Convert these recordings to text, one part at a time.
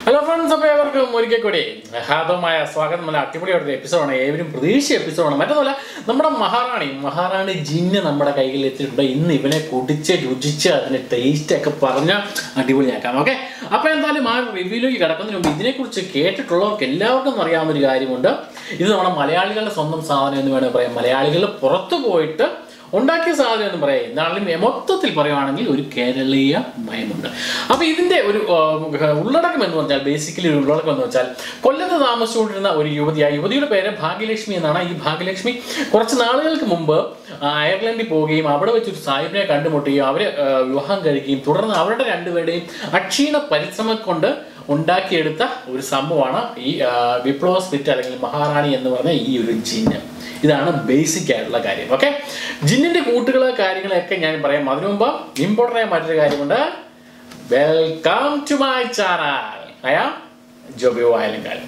Hello friends അപ്പോൾ ഏവർക്കും ഒരിക്കൽ കൂടി ഹാദമായ സ്വാഗതം നല്ല അടിപൊളിയായിട്ടുള്ള എപ്പിസോഡാണ് ഏവരും പ്രതീക്ഷ എപ്പിസോഡാണ് മറ്റൊന്നുമല്ല നമ്മുടെ മഹാറാണി മഹാറാണി ജിന്ന് നമ്മുടെ കയ്യിൽ എത്തിയിട്ടുണ്ട് ഇന്ന് ഇവനെ കുടിച്ച് രുചിച്ച് അതിന് ടേസ്റ്റ് ഒക്കെ പറഞ്ഞ് അടിപൊളിയാക്കാം ഓക്കെ അപ്പോൾ എന്തായാലും ആ റിവ്യൂയിലേക്ക് കിടക്കുന്നതിന് മുമ്പ് ഇതിനെക്കുറിച്ച് കേട്ടിട്ടുള്ളവർക്ക് എല്ലാവർക്കും അറിയാവുന്ന ഒരു കാര്യമുണ്ട് ഇത് നമ്മുടെ മലയാളികളുടെ സ്വന്തം സാധനം എന്ന് വേണമെങ്കിൽ പറയാം മലയാളികൾ പുറത്തു പോയിട്ട് ഉണ്ടാക്കിയ സാധനം എന്ന് പറയാം എന്താണെങ്കിലും മൊത്തത്തിൽ പറയുവാണെങ്കിൽ ഒരു കേരളീയ മയമുണ്ട് അപ്പോൾ ഇതിന്റെ ഒരു ആ, ഉള്ളടക്കം എന്ന് പറഞ്ഞാൽ ബേസിക്കലി ഒരു ഉള്ളടക്കം എന്ന് വെച്ചാൽ കൊല്ലത്ത് താമസിച്ചുകൊണ്ടിരുന്ന ഒരു യുവതി ആ യുവതിയുടെ പേര് ഭാഗ്യലക്ഷ്മി എന്നാണ് ഈ ഭാഗ്യലക്ഷ്മി കുറച്ച് നാളുകൾക്ക് മുമ്പ് ആ, അയർലൻഡിൽ പോവുകയും അവിടെ വെച്ച് ഒരു സാഹിബിനെ കണ്ടുമുട്ടുകയും അവരെ ആ, വിവാഹം കഴിക്കുകയും തുടർന്ന് അവരുടെ രണ്ടുപേരുടെയും അക്ഷീണ പരിശ്രമം കൊണ്ട് ഉണ്ടാക്കിയെടുത്ത ഒരു സംഭവമാണ് ഈ ആ, വിപ്ലവ സ്പിറ്റ് അല്ലെങ്കിൽ മഹാറാണി എന്ന് പറഞ്ഞ ഈ ഒരു ജിന്ന് ഇതാണ് ബേസിക് ആയിട്ടുള്ള കാര്യം ഓക്കെ ജിന്നിന്റെ കൂട്ടുകള് കാര്യങ്ങളൊക്കെ ഞാൻ പറയാം അതിനു മുമ്പ് ഇമ്പോർട്ടൻ്റ് ആയ മറ്റൊരു കാര്യമുണ്ട് വെൽക്കം ടു മൈ ചാനൽ അയ ജോബി വായലങ്കാലം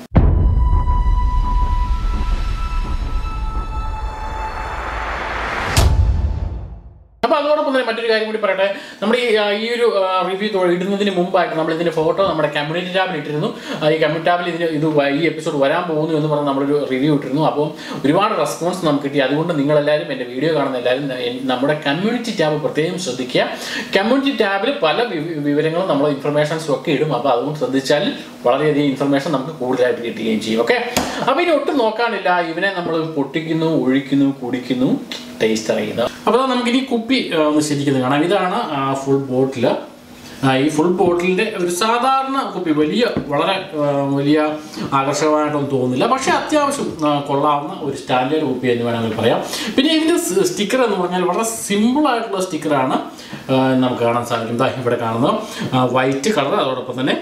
അപ്പോൾ അതോടൊപ്പം തന്നെ മറ്റൊരു കാര്യം കൂടി പറയട്ടെ നമ്മുടെ ഈ ആ, ഈ ഒരു റിവ്യൂ ഇടുന്നതിന് മുമ്പായിട്ട് നമ്മൾ ഇതിന്റെ ഫോട്ടോ നമ്മുടെ കമ്മ്യൂണിറ്റി ടാബിൽ ഇട്ടിരുന്നു ആ, ഈ കമ്മ്യൂണിറ്റി ടാബിൽ ഇതിന് ഇത് വ- ഈ എപ്പിസോഡ് വരാൻ പോകുന്നു എന്ന് പറഞ്ഞ് നമ്മളൊരു റിവ്യൂ ഇട്ടിരുന്നു അപ്പോൾ ഒരുപാട് റെസ്പോൺസ് നമുക്ക് കിട്ടി അതുകൊണ്ട് നിങ്ങളെല്ലാവരും എൻ്റെ വീഡിയോ കാണുന്ന എല്ലാവരും ന- നമ്മുടെ കമ്മ്യൂണിറ്റി ടാബ് പ്രത്യേകം ശ്രദ്ധിക്കുക കമ്മ്യൂണിറ്റി ടാബിൽ പല വി- വിവരങ്ങളും നമ്മൾ ഇൻഫർമേഷൻസും ഒക്കെ ഇടും അപ്പോൾ അതുകൊണ്ട് ശ്രദ്ധിച്ചാൽ വളരെയധികം ഇൻഫർമേഷൻ നമുക്ക് കൂടുതലായിട്ട് കിട്ടുകയും ചെയ്യും ഓക്കെ അപ്പോൾ ഇനി ഒട്ടും നോക്കാനില്ല ഇവനെ നമ്മൾ പൊട്ടിക്കുന്നു ഒഴിക്കുന്നു കുടിക്കുന്നു ടേസ്റ്റ് അറിയുന്നത് അപ്പോൾ നമുക്ക് ഇനി കുപ്പി ആ, ഒന്ന് ശരിക്കുന്നത് കാണാം ഇതാണ് ഫുൾ ബോട്ടിൽ ഈ ഫുൾ ബോട്ടിലിൻ്റെ ഒരു സാധാരണ കുപ്പി വലിയ വളരെ ആ, വലിയ ആകർഷകമായിട്ടൊന്നും തോന്നുന്നില്ല പക്ഷേ അത്യാവശ്യം ആ, കൊള്ളാവുന്ന ഒരു സ്റ്റാൻഡേർഡ് കുപ്പി എന്ന് വേണമെങ്കിൽ പറയാം പിന്നെ ഇതിൻ്റെ സ്റ്റിക്കർ എന്ന് പറഞ്ഞാൽ വളരെ സിമ്പിൾ ആയിട്ടുള്ള സ്റ്റിക്കറാണ് നമുക്ക് കാണാൻ സാധിക്കും ദാ ഇവിടെ കാണുന്നത് വൈറ്റ് കളർ അതോടൊപ്പം തന്നെ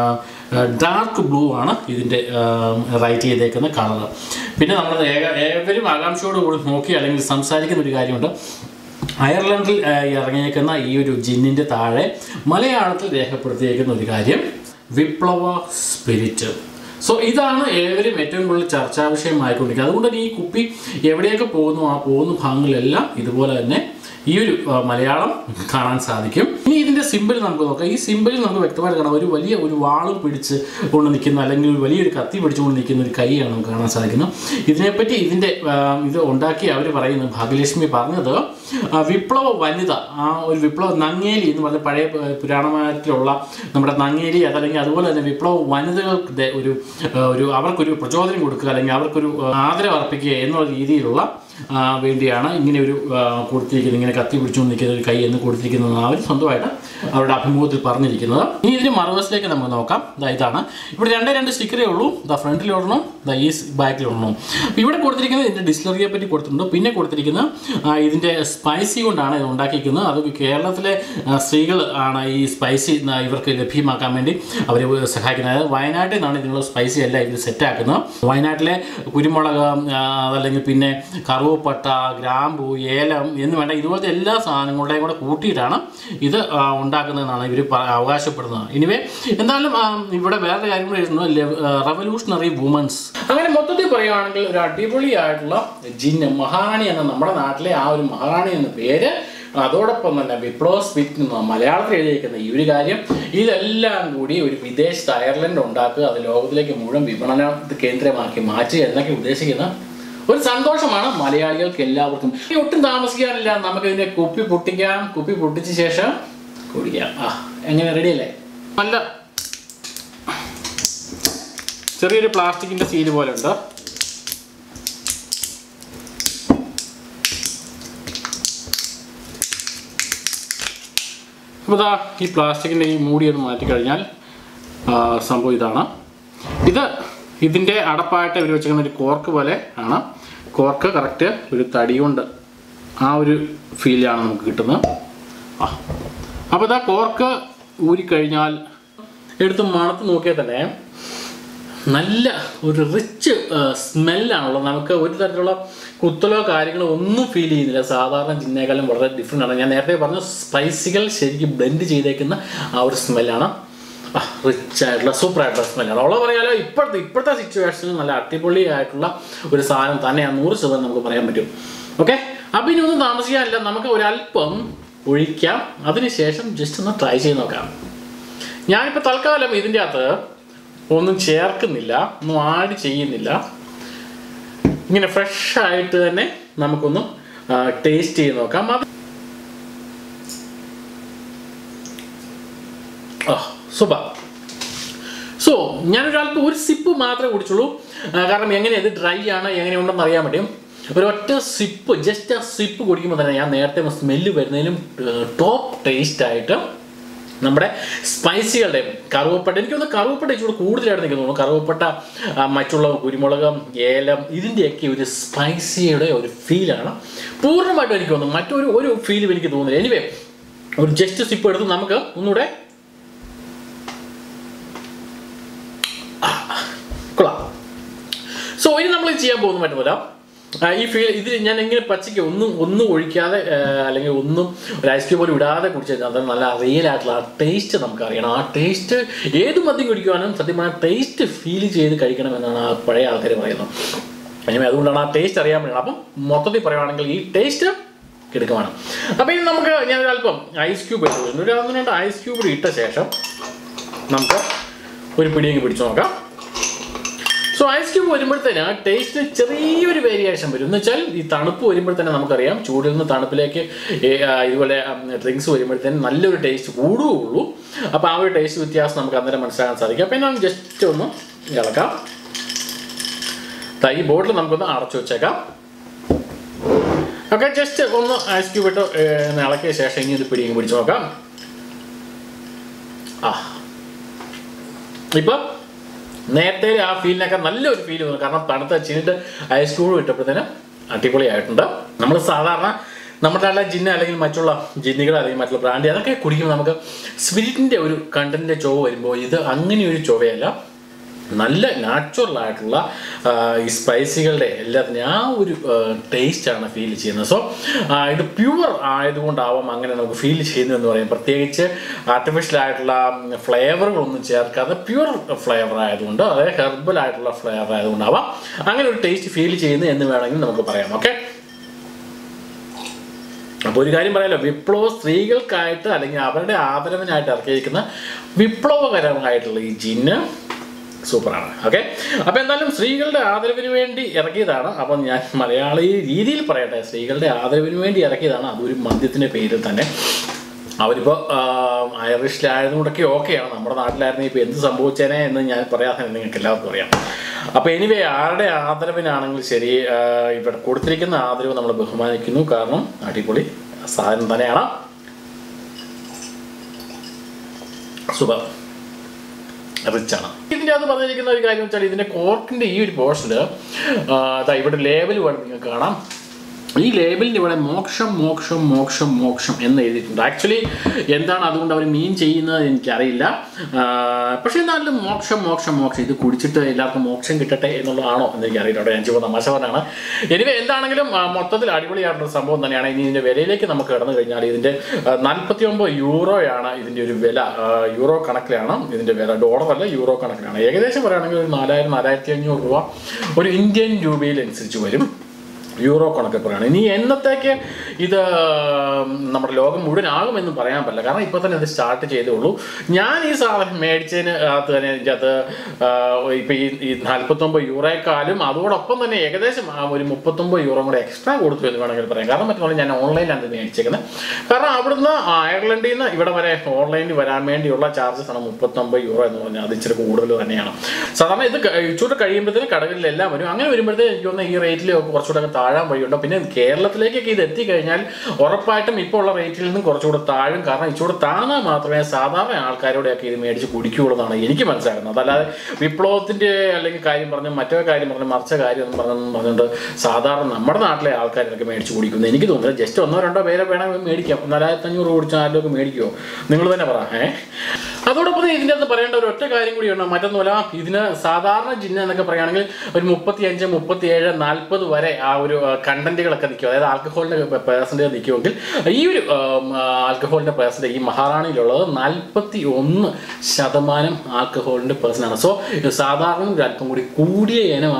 ഡാർക്ക് ബ്ലൂ ആണ് ഇതിൻ്റെ റൈറ്റ് ചെയ്തേക്കുന്ന കളർ പിന്നെ നമ്മൾ ഏക ഏവരും ആകാംക്ഷയോട് കൂടി നോക്കി അല്ലെങ്കിൽ സംസാരിക്കുന്ന ഒരു കാര്യമുണ്ട് അയർലൻഡിൽ ആ, ഇറങ്ങിയേക്കുന്ന ഈ ഒരു ജിന്നിൻ്റെ താഴെ മലയാളത്തിൽ രേഖപ്പെടുത്തിയേക്കുന്ന ഒരു കാര്യം വിപ്ലവ സ്പിരിറ്റ് സോ ഇതാണ് ഏവരും ഏറ്റവും കൂടുതൽ ചർച്ചാ വിഷയമായിക്കൊണ്ടിരിക്കുന്നത് അതുകൊണ്ട് തന്നെ ഈ കുപ്പി എവിടെയൊക്കെ പോകുന്നു ആ പോകുന്ന ഭാഗങ്ങളിലെല്ലാം ഇതുപോലെ തന്നെ ഈ ഒരു ആ, മലയാളം കാണാൻ സാധിക്കും ഇനി ഇതിന്റെ സിമ്പിൾ നമുക്ക് നോക്കാം ഈ സിമ്പിളിൽ നമുക്ക് വ്യക്തമായിട്ട് കാണാം ഒരു വലിയ ഒരു വാളും പിടിച്ച് കൊണ്ട് നിൽക്കുന്ന അല്ലെങ്കിൽ ഒരു വലിയൊരു കത്തി പിടിച്ചുകൊണ്ട് നിൽക്കുന്ന ഒരു കൈയാണ് നമുക്ക് കാണാൻ സാധിക്കുന്നത് ഇതിനെപ്പറ്റി ഇതിന്റെ ആ, ഇത് ഉണ്ടാക്കി അവർ പറയുന്നത് ഭാഗ്യലക്ഷ്മി പറഞ്ഞത് ആ, വിപ്ലവ വനിത ആ ഒരു വിപ്ലവ നങ്ങേലി എന്ന് പറഞ്ഞ പഴയ പ- പുരാണമായിട്ടുള്ള നമ്മുടെ നങ്ങേലി അതല്ലെങ്കിൽ അതുപോലെ തന്നെ വിപ്ലവ വനിതകളുടെ ഒരു ആ, ഒരു അവർക്കൊരു പ്രചോദനം കൊടുക്കുക അല്ലെങ്കിൽ അവർക്കൊരു ആ, ആദരവ് അർപ്പിക്കുക എന്നുള്ള രീതിയിലുള്ള ആ, വേണ്ടിയാണ് ഇങ്ങനെ ഒരു ആ, കൊടുത്തിരിക്കുന്നത് ഇങ്ങനെ കത്തി പിടിച്ചുകൊണ്ട് നിൽക്കുന്ന ഒരു കൈ എന്ന് കൊടുത്തിരിക്കുന്നത് അവർ സ്വന്തമായിട്ട് അവരുടെ അഭിമുഖത്തിൽ പറഞ്ഞിരിക്കുന്നത് ഇനി ഇതിന് മറുവശത്തേക്ക് നമുക്ക് നോക്കാം ദാ ഇതാണ് ഇവിടെ രണ്ടേ രണ്ട് സ്റ്റിക്കറേ ഉള്ളൂ ദാ ഫ്രണ്ടിൽ ഒരെണ്ണം ദാ ഈ ബാക്കിൽ ഒരെണ്ണം അപ്പോൾ ഇവിടെ കൊടുത്തിരിക്കുന്നത് ഇതിൻ്റെ ഡിസ്ലറിയെ പറ്റി കൊടുത്തിട്ടുണ്ട് പിന്നെ കൊടുത്തിരിക്കുന്നത് ആ, ഇതിൻ്റെ സ്പൈസി കൊണ്ടാണ് ഇത് ഉണ്ടാക്കിയിരിക്കുന്നത് അത് കേരളത്തിലെ ആ, സ്ത്രീകൾ ആണ് ഈ സ്പൈസി ഇവർക്ക് ലഭ്യമാക്കാൻ വേണ്ടി അവർ സഹായിക്കുന്നത് അതായത് വയനാട്ടിൽ നിന്നാണ് ഇതിനുള്ള സ്പൈസി എല്ലാം ഇവർ സെറ്റാക്കുന്നത് വയനാട്ടിലെ കുരുമുളക് ആ, അതല്ലെങ്കിൽ പിന്നെ കറുവപ്പട്ട ഗ്രാമ്പു ഏലം എന്ന് വേണ്ട ഇതുപോലത്തെ എല്ലാ സാധനങ്ങളുടെയും കൂടെ കൂട്ടിയിട്ടാണ് ഇത് ആ, ഉണ്ടാക്കുന്നതെന്നാണ് ഇവർ അവകാശപ്പെടുന്നത് ഇനിവേ എന്തായാലും ആ, ഇവിടെ വേറെ കാര്യം കൂടെ എഴുതുന്നു റവല്യൂഷണറി വുമൻസ് അങ്ങനെ മൊത്തത്തിൽ പറയുകയാണെങ്കിൽ ഒരു അടിപൊളിയായിട്ടുള്ള ജിന്ന് മഹാറാണി എന്ന നമ്മുടെ നാട്ടിലെ ആ ഒരു മഹാറാണി എന്ന പേര് അതോടൊപ്പം തന്നെ വിപ്ലവ സ്പിറ്റ് മലയാളത്തിൽ എഴുതിയിരിക്കുന്ന ഈ ഒരു കാര്യം ഇതെല്ലാം കൂടി ഒരു വിദേശത്ത് അയർലൻഡ് ഉണ്ടാക്കുക അത് ലോകത്തിലേക്ക് മുഴുവൻ വിപണന കേന്ദ്രമാക്കി മാറ്റുക എന്നൊക്കെ ഉദ്ദേശിക്കുന്ന ഒരു സന്തോഷമാണ് മലയാളികൾക്ക് എല്ലാവർക്കും ഇനി ഒട്ടും താമസിക്കാനില്ല നമുക്ക് ഇതിന്റെ കുപ്പി പൊട്ടിക്കാം കുപ്പി പൊട്ടിച്ച ശേഷം കുടിക്കാം ആ എങ്ങനെ റെഡി അല്ലേ നല്ല ചെറിയൊരു പ്ലാസ്റ്റിക്കിന്റെ സീല് പോലെ ഉണ്ട് അപ്പോൾ ഇതാ ഈ പ്ലാസ്റ്റിക്കിൻ്റെ ഈ മൂടി ഒന്ന് മാറ്റിക്കഴിഞ്ഞാൽ ആ, സംഭവം ഇതാണ് ഇത് ഇതിൻ്റെ അടപ്പായിട്ട് ഇവർ വെച്ചിരിക്കുന്ന ഒരു കോർക്ക് പോലെ ആണ് കോർക്ക് കറക്റ്റ് ഒരു തടി കൊണ്ട് ആ ഒരു ഫീലാണ് നമുക്ക് കിട്ടുന്നത് ആ അപ്പോൾ ഇതാ കോർക്ക് ഊരിക്കഴിഞ്ഞാൽ എടുത്ത് മണത്ത് നോക്കിയാൽ തന്നെ നല്ല ഒരു റിച്ച് സ്മെല്ലാണുള്ളത് നമുക്ക് ഒരു തരത്തിലുള്ള കുത്തലോ കാര്യങ്ങളോ ഒന്നും ഫീൽ ചെയ്യുന്നില്ല സാധാരണ ജിന്നേക്കാളും വളരെ ഡിഫറെൻ്റ് ആണ് ഞാൻ നേരത്തെ പറഞ്ഞു സ്പൈസികൾ ശരിക്കും ബ്ലെൻഡ് ചെയ്തേക്കുന്ന ആ ഒരു സ്മെല്ലാണ് റിച്ച് ആയിട്ടുള്ള സൂപ്പർ ആയിട്ടുള്ള സ്മെല്ലാണ് ഉള്ള പറയാലോ ഇപ്പോഴത്തെ ഇപ്പോഴത്തെ സിറ്റുവേഷനിൽ നല്ല അടിപൊളി ആയിട്ടുള്ള ഒരു സാധനം തന്നെയാണ് നൂറ് ശതമാനം നമുക്ക് പറയാൻ പറ്റും ഓക്കെ അപ്പം ഇനി ഒന്നും താമസിക്കാനില്ല നമുക്ക് ഒരല്പം ഒഴിക്കാം അതിനുശേഷം ജസ്റ്റ് ഒന്ന് ട്രൈ ചെയ്ത് നോക്കാം ഞാനിപ്പോൾ തൽക്കാലം ഇതിൻ്റെ അകത്ത് ഒന്നും ചേർക്കുന്നില്ല ഒന്നും ആഡ് ചെയ്യുന്നില്ല ഇങ്ങനെ ഫ്രഷ് ആയിട്ട് തന്നെ നമുക്കൊന്ന് ടേസ്റ്റ് ചെയ്ത് നോക്കാം അത് സൂപ്പർ സോ ഞാനൊരല്പം ഒരു സിപ്പ് മാത്രമേ കുടിച്ചുള്ളൂ ആ, കാരണം എങ്ങനെ ഇത് ഡ്രൈ ആണ് എങ്ങനെയുണ്ടെന്ന് അറിയാൻ പറ്റും ഒരു ഒറ്റ സിപ്പ് ജസ്റ്റ് ആ സിപ്പ് കുടിക്കുമ്പോൾ തന്നെ ഞാൻ നേരത്തെ സ്മെല്ല് വരുന്നതിനും ടോപ്പ് ടേസ്റ്റ് ആയിട്ട് നമ്മുടെ സ്പൈസികളുടെ കറുവപ്പട്ട എനിക്കൊന്ന് കറുവപ്പട്ട ഇച്ചിരി കൂടുതലായിട്ട് എനിക്ക് തോന്നുന്നു കറുവപ്പട്ട ആ, മറ്റുള്ള കുരുമുളക് ഏലം ഇതിൻ്റെയൊക്കെ ഒരു സ്പൈസിയുടെ ഒരു ഫീലാണ് പൂർണ്ണമായിട്ടും എനിക്ക് തോന്നുന്നു മറ്റൊരു ഒരു ഫീലും എനിക്ക് തോന്നുന്നില്ല എനിവേ ഒരു ജസ്റ്റ് സിപ്പ് എടുത്ത് നമുക്ക് ഒന്നുകൂടെ കൊള്ളാം സോ ഇനി നമ്മൾ ചെയ്യാൻ പോകുന്ന പറ്റുന്നില്ല ഈ ഫീൽ ഇതിൽ ഞാൻ എങ്ങനെ പച്ചയ്ക്ക് ഒന്നും ഒന്നും ഒഴിക്കാതെ ആ, അല്ലെങ്കിൽ ഒന്നും ഒരു ഐസ് ക്യൂബ് പോലും ഇടാതെ കുടിച്ചു കഴിഞ്ഞാൽ അത് നല്ല റിയൽ ആയിട്ടുള്ള ആ ടേസ്റ്റ് നമുക്ക് അറിയണം ആ ടേസ്റ്റ് ഏത് മദ്യം കുടിക്കുവാനും സത്യം പറഞ്ഞാൽ ടേസ്റ്റ് ഫീൽ ചെയ്ത് കഴിക്കണം എന്നാണ് ആ പഴയ ആൾക്കാർ പറയുന്നത് അങ്ങനെ അതുകൊണ്ടാണ് ആ ടേസ്റ്റ് അറിയാൻ വേണ്ടി അപ്പം മൊത്തത്തിൽ പറയുവാണെങ്കിൽ ഈ ടേസ്റ്റ് എടുക്കുവാണ് അപ്പോൾ ഇനി നമുക്ക് ഞാൻ ഒരല്പം ഐസ് ക്യൂബ് ഇട്ട് കൊടുക്കുന്നു. ഒരു ഒന്ന് രണ്ട് ഐസ് ക്യൂബ് ഇട്ട ശേഷം നമുക്ക് ഒരു പിടിയെങ്കിൽ പിടിച്ചു നോക്കാം സോ ഐസ് ക്യൂബ് വരുമ്പോഴത്തേന് ടേസ്റ്റ് ചെറിയൊരു വേരിയേഷൻ വരും എന്ന് വെച്ചാൽ ഈ തണുപ്പ് വരുമ്പോഴത്തേനെ നമുക്കറിയാം ചൂടിൽ നിന്ന് തണുപ്പിലേക്ക് ഏ, ആ, ഇതുപോലെ ഡ്രിങ്ക്സ് വരുമ്പോഴത്തേന് നല്ലൊരു ടേസ്റ്റ് കൂടുകയുള്ളൂ അപ്പോൾ ആ ഒരു ടേസ്റ്റ് വ്യത്യാസം നമുക്ക് അന്നേരം മനസ്സിലാക്കാൻ സാധിക്കും അപ്പോൾ ഞാൻ ജസ്റ്റ് ഒന്ന് ഇളക്കാം ദാ ഈ ബോട്ടിൽ നമുക്കൊന്ന് അടച്ചു വെച്ചേക്കാം ഓക്കെ ജസ്റ്റ് ഒന്ന് ഐസ് ക്യൂബ് ഇട്ട് ഏ, ഒന്ന് ഇളക്കിയ ശേഷം ഇനി ഇത് പിടിയും പിടിച്ച് നോക്കാം ആ ഇപ്പം നേരത്തെ ആ ഫീലിനൊക്കെ നല്ലൊരു ഫീൽ വന്നു കാരണം തണുത്ത ചിന്നിട്ട് ഐസ് ക്യൂബ് ഇട്ടപ്പോഴത്തേന് അടിപൊളിയായിട്ടുണ്ട് നമ്മൾ സാധാരണ നമ്മുടെ നല്ല ജിന്ന അല്ലെങ്കിൽ മറ്റുള്ള ജിന്നുകൾ അല്ലെങ്കിൽ മറ്റുള്ള ബ്രാൻഡി അതൊക്കെ കുടിക്കുമ്പോൾ നമുക്ക് സ്പിരിറ്റിൻ്റെ ഒരു കണ്ടന്റിൻ്റെ ചൊവ വരുമ്പോൾ ഇത് അങ്ങനെ ഒരു ചൊവയല്ല നല്ല നാച്ചുറൽ ആയിട്ടുള്ള ആ, ഈ സ്പൈസികളുടെ എല്ലാത്തിനും ആ ഒരു ടേസ്റ്റാണ് ഫീൽ ചെയ്യുന്നത് സോ ഇത് പ്യുവർ ആയതുകൊണ്ടാവാം അങ്ങനെ നമുക്ക് ഫീൽ ചെയ്യുന്നു എന്ന് പറയും പ്രത്യേകിച്ച് ആർട്ടിഫിഷ്യൽ ആയിട്ടുള്ള ഫ്ലേവറുകളൊന്നും ചേർക്കാതെ പ്യുവർ ഫ്ലേവർ ആയതുകൊണ്ട് അതായത് ഹെർബൽ ആയിട്ടുള്ള ഫ്ലേവർ ആയതുകൊണ്ടാവാം അങ്ങനെ ഒരു ടേസ്റ്റ് ഫീൽ ചെയ്യുന്നു എന്ന് വേണമെങ്കിൽ നമുക്ക് പറയാം ഓക്കെ അപ്പോൾ ഒരു കാര്യം പറയാലോ വിപ്ലവ സ്ത്രീകൾക്കായിട്ട് അല്ലെങ്കിൽ അവരുടെ ആദരവിനായിട്ട് ഇറക്കിയിരിക്കുന്ന വിപ്ലവകരമായിട്ടുള്ള ഈ ജിന്ന് സൂപ്പറാണ് ഓക്കെ അപ്പോൾ എന്തായാലും സ്ത്രീകളുടെ ആദരവിന് വേണ്ടി ഇറക്കിയതാണ് അപ്പം ഞാൻ മലയാളി രീതിയിൽ പറയട്ടെ സ്ത്രീകളുടെ ആദരവിന് വേണ്ടി ഇറക്കിയതാണ് അതൊരു മദ്യത്തിൻ്റെ പേരിൽ തന്നെ അവരിപ്പോൾ ഐറിഷിലായതുകൊണ്ടൊക്കെ ഓക്കെയാണ് നമ്മുടെ നാട്ടിലായിരുന്നു ഇപ്പോൾ എന്ത് സംഭവിച്ചേനെ എന്ന് ഞാൻ പറയാതെ നിങ്ങൾക്ക് എല്ലാവർക്കും അറിയാം അപ്പോൾ എനിവേ ആരുടെ ആദരവിനാണെങ്കിൽ ശരി ആ, ഇവിടെ കൊടുത്തിരിക്കുന്ന ആദരവ് നമ്മൾ ബഹുമാനിക്കുന്നു കാരണം അടിപൊളി സാധനം തന്നെയാണ് സൂപ്പർ റിച്ചാണ് ഇതിൻ്റെ അത് പറഞ്ഞിരിക്കുന്ന ഒരു കാര്യം വെച്ചാൽ ഇതിൻ്റെ കോർക്കിൻ്റെ ഈ ഒരു പോർഷനിൽ ഇവിടെ ലേബൽ വേണം നിങ്ങൾക്ക് കാണാം ഈ ലേബലിൻ്റെ ഇവിടെ മോക്ഷം മോക്ഷം മോക്ഷം മോക്ഷം എന്ന് എഴുതിയിട്ടുണ്ട് ആക്ച്വലി എന്താണ് അതുകൊണ്ട് അവർ മീൻ ചെയ്യുന്നത് എനിക്കറിയില്ല ആ, പക്ഷേ എന്നാലും മോക്ഷം മോക്ഷം മോക്ഷം ഇത് കുടിച്ചിട്ട് എല്ലാവർക്കും മോക്ഷം കിട്ടട്ടെ എന്നുള്ളതാണോ എന്ന് എനിക്കറിയില്ല അവിടെ ഞാൻ ചുവ തമാശ പറഞ്ഞാണ് എനിവേ എന്താണെങ്കിലും ആ, മൊത്തത്തിൽ അടിപൊളിയായിട്ടുള്ള സംഭവം തന്നെയാണ് ഇനി ഇതിൻ്റെ വിലയിലേക്ക് നമുക്ക് കടന്നു കഴിഞ്ഞാൽ ഇതിൻ്റെ നാൽപ്പത്തി ഒമ്പത് യൂറോയാണ് ഇതിൻ്റെ ഒരു വില ആ, യൂറോ കണക്കിലാണ് ഇതിൻ്റെ വില ഡോളർ അല്ല യൂറോ കണക്കിലാണ് ഏകദേശം പറയുകയാണെങ്കിൽ ഒരു നാലായിരം നാലായിരത്തി അഞ്ഞൂറ് രൂപ ഒരു ഇന്ത്യൻ രൂപയിൽ അനുസരിച്ച് വരും യൂറോ കണക്ക് പറയുകയാണ് ഇനി എന്നത്തേക്ക് ഇത് നമ്മുടെ ലോകം മുഴുവൻ ആകുമെന്നും പറയാൻ പറ്റില്ല കാരണം ഇപ്പോൾ തന്നെ ഇത് സ്റ്റാർട്ട് ചെയ്തേ ഉള്ളൂ ഞാൻ ഈ സാധനം മേടിച്ചതിന് അകത്ത് തന്നെ ഇതിൻ്റെ അകത്ത് ഇപ്പോൾ ഈ ഈ നാൽപ്പത്തൊമ്പത് യൂറോയെക്കാളും അതോടൊപ്പം തന്നെ ഏകദേശം ആ ഒരു മുപ്പത്തൊമ്പത് യൂറോ കൂടെ എക്സ്ട്രാ കൊടുത്തു എന്ന് വേണമെങ്കിൽ പറയാം കാരണം മറ്റുള്ള ഞാൻ ഓൺലൈനിലാണ് ഇത് മേടിച്ചേക്കുന്നത് കാരണം അവിടുന്ന് അയർലൻഡിൽ നിന്ന് ഇവിടെ വരെ ഓൺലൈനിൽ വരാൻ വേണ്ടിയുള്ള ചാർജസ് ആണ് മുപ്പത്തൊമ്പത് യൂറോ എന്ന് പറഞ്ഞാൽ അത് ഇച്ചിരി കൂടുതൽ തന്നെയാണ് സാധാരണ ഇത് ക- ഇച്ചൂടെ കഴിയുമ്പോഴത്തേന് കടകളിലെല്ലാം വരും അങ്ങനെ വരുമ്പോഴത്തേക്ക് എനിക്ക് തോന്നുന്നു ഈ റേറ്റിൽ കുറച്ചുകൂടെ അങ്ങ് താഴാൻ വഴിയുണ്ട് പിന്നെ കേരളത്തിലേക്കൊക്കെ ഇത് എത്തിക്കഴിഞ്ഞാൽ ഉറപ്പായിട്ടും ഇപ്പോൾ ഉള്ള റേറ്റിൽ നിന്നും കുറച്ചുകൂടെ താഴും കാരണം ഇച്ചിരി താഴ്ന്നാൽ മാത്രമേ സാധാരണ ആൾക്കാരോടെയൊക്കെ ഇത് മേടിച്ച് കുടിക്കുകയുള്ളൂ എന്നാണ് എനിക്ക് മനസ്സിലാക്കുന്നത് അതല്ലാതെ വിപ്ലവത്തിൻ്റെ അല്ലെങ്കിൽ കാര്യം പറഞ്ഞ് മറ്റേ കാര്യം പറഞ്ഞ് മറിച്ച കാര്യം എന്ന് പറഞ്ഞു പറഞ്ഞുകൊണ്ട് സാധാരണ നമ്മുടെ നാട്ടിലെ ആൾക്കാരൊക്കെ മേടിച്ച് കുടിക്കുന്നു എനിക്ക് തോന്നുന്നില്ല ജസ്റ്റ് ഒന്നോ രണ്ടോ പേരെ വേണമെങ്കിൽ മേടിക്കാം നാലായിരത്തി അഞ്ഞൂറ് കുടിച്ചാൽ ആരിലൊക്കെ മേടിക്കുമോ നിങ്ങൾ തന്നെ പറ ഏ അതോടൊപ്പം തന്നെ ഇതിൻ്റെ അകത്ത് പറയേണ്ട ഒരു ഒറ്റ കാര്യം കൂടിയുണ്ട് മറ്റൊന്നുമല്ല ഇതിന് സാധാരണ ജിന്ന എന്നൊക്കെ പറയുകയാണെങ്കിൽ ഒരു മുപ്പത്തി അഞ്ച് മുപ്പത്തി ഏഴ് നാൽപ്പത് വരെ ആ ഒരു കണ്ടന്റുകളൊക്കെ നിൽക്കും അതായത് ആൽക്കഹോളിൻ്റെ പേഴ്സൻറ്റേജ് നിൽക്കുമെങ്കിൽ ഈ ഒരു ആൽക്കഹോളിൻ്റെ പേഴ്സൻറ്റേജ് ഈ മഹാറാണിയിലുള്ളത് നാൽപ്പത്തി ഒന്ന് ശതമാനം ആൽക്കഹോളിൻ്റെ പേഴ്സണാണ് സോ ഇത് സാധാരണ ഒരു അല്പം കൂടി കൂടിയ ഇനമാണ്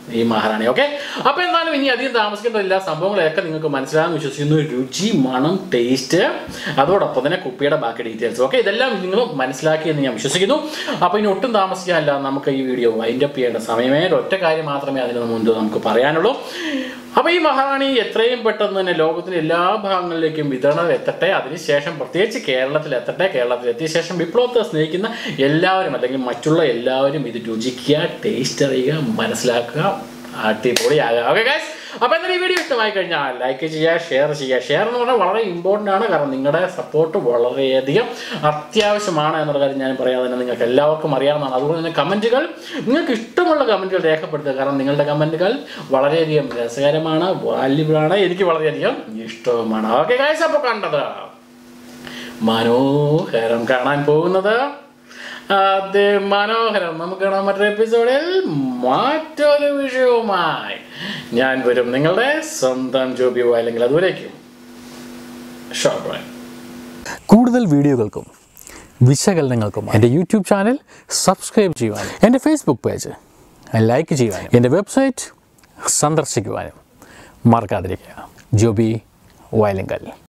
ഈ മഹാറാണി ഓക്കെ അപ്പോൾ എന്തായാലും ഇനി അധികം താമസിക്കേണ്ട എല്ലാ സംഭവങ്ങളൊക്കെ നിങ്ങൾക്ക് മനസ്സിലാകാൻ വിശ്വസിക്കുന്നു രുചി മണം ടേസ്റ്റ് അതോടൊപ്പം തന്നെ കുപ്പിയുടെ ബാക്കി ഡീറ്റെയിൽസ് ഓക്കെ ഇതെല്ലാം നിങ്ങൾ മനസ്സിലാക്കി എന്ന് ഞാൻ വിശ്വസിക്കുന്നു അപ്പോൾ ഇനി ഒട്ടും താമസിക്കാനില്ല നമുക്ക് ഈ വീഡിയോ വൈൻഡ് അപ്പ് ചെയ്യേണ്ട സമയമേ ഒറ്റ കാര്യം മാത്രമേ അതിന് മുൻപ് നമുക്ക് പറയാനുള്ളൂ അപ്പോൾ ഈ മഹാറാണി എത്രയും പെട്ടെന്ന് തന്നെ ലോകത്തിന്റെ എല്ലാ ഭാഗങ്ങളിലേക്കും വിതരണം എത്തട്ടെ അതിനുശേഷം പ്രത്യേകിച്ച് കേരളത്തിൽ എത്തട്ടെ കേരളത്തിൽ എത്തിയ ശേഷം വിപ്ലവത്തെ സ്നേഹിക്കുന്ന എല്ലാവരും അല്ലെങ്കിൽ മറ്റുള്ള എല്ലാവരും ഇത് രുചിക്കുക ടേസ്റ്റ് അറിയുക മനസ്സിലാക്കുക അടിപൊളിയാകുക ഓക്കെ ഗൈസ് അപ്പോൾ എന്തായാലും ഈ വീഡിയോ ഇഷ്ടമായി കഴിഞ്ഞാൽ ലൈക്ക് ചെയ്യുക ഷെയർ ചെയ്യുക ഷെയർ എന്ന് പറഞ്ഞാൽ വളരെ ഇമ്പോർട്ടൻ്റ് ആണ് കാരണം നിങ്ങളുടെ സപ്പോർട്ട് വളരെയധികം അത്യാവശ്യമാണ് എന്നുള്ള കാര്യം ഞാൻ പറയാതെ തന്നെ നിങ്ങൾക്ക് എല്ലാവർക്കും അറിയാവുന്നതാണ് അതുകൊണ്ട് തന്നെ കമൻറ്റുകൾ നിങ്ങൾക്ക് ഇഷ്ടമുള്ള കമൻറ്റുകൾ രേഖപ്പെടുത്തുക കാരണം നിങ്ങളുടെ കമൻറ്റുകൾ വളരെയധികം രസകരമാണ് വാല്യുബിളാണ് എനിക്ക് വളരെയധികം ഇഷ്ടവുമാണ് ഓക്കെ ഗൈസ് അപ്പോൾ കണ്ടത് മനോഹരം കാണാൻ പോകുന്നത് അത് മനോഹരം നമുക്ക് കാണാൻ മറ്റൊരു എപ്പിസോഡിൽ മറ്റൊരു വിഷയവുമായി ഞാൻ വരും നിങ്ങളുടെ സ്വന്തം ജോബിയോ അല്ലെങ്കിൽ അതുവരേക്കും ഷോർട്ട് കൂടുതൽ വീഡിയോകൾക്കും വിശകലനങ്ങൾക്കും എൻ്റെ യൂട്യൂബ് ചാനൽ സബ്സ്ക്രൈബ് ചെയ്യുവാനും എൻ്റെ ഫേസ്ബുക്ക് പേജ് ലൈക്ക് ചെയ്യുവാനും എൻ്റെ വെബ്സൈറ്റ് സന്ദർശിക്കുവാനും മറക്കാതിരിക്കുക ജോബി വയലിങ്കൽ